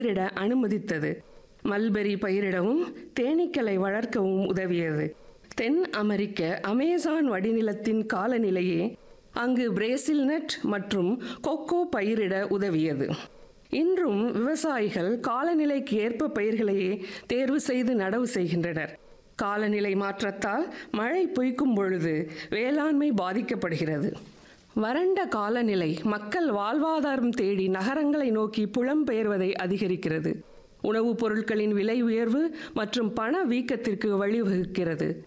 பயிரிட அனுமதித்தது மல்பெரி பயிரிடவும் தேனீக்களை வளர்க்கவும் உதவியது தென் அமெரிக்க அமேசான் வடிநிலத்தின் காலநிலையே அங்கு பிரேசில் நட் மற்றும் கொக்கோ பயிரிட உதவியது இன்றும் விவசாயிகள் காலநிலைக்கு ஏற்ப பயிர்களையே தேர்வு செய்து நடவு செய்கின்றனர் காலநிலை மாற்றத்தால் மழை பொய்க்கும் பொழுது வேளாண்மை பாதிக்கப்படுகிறது வறண்ட காலநிலை மக்கள் வாழ்வாதாரம் தேடி நகரங்களை நோக்கி புலம்பெயர்வதை அதிகரிக்கிறது உணவுப் பொருட்களின் விலை உயர்வு மற்றும் பண வீக்கத்திற்கு வழிவகுக்கிறது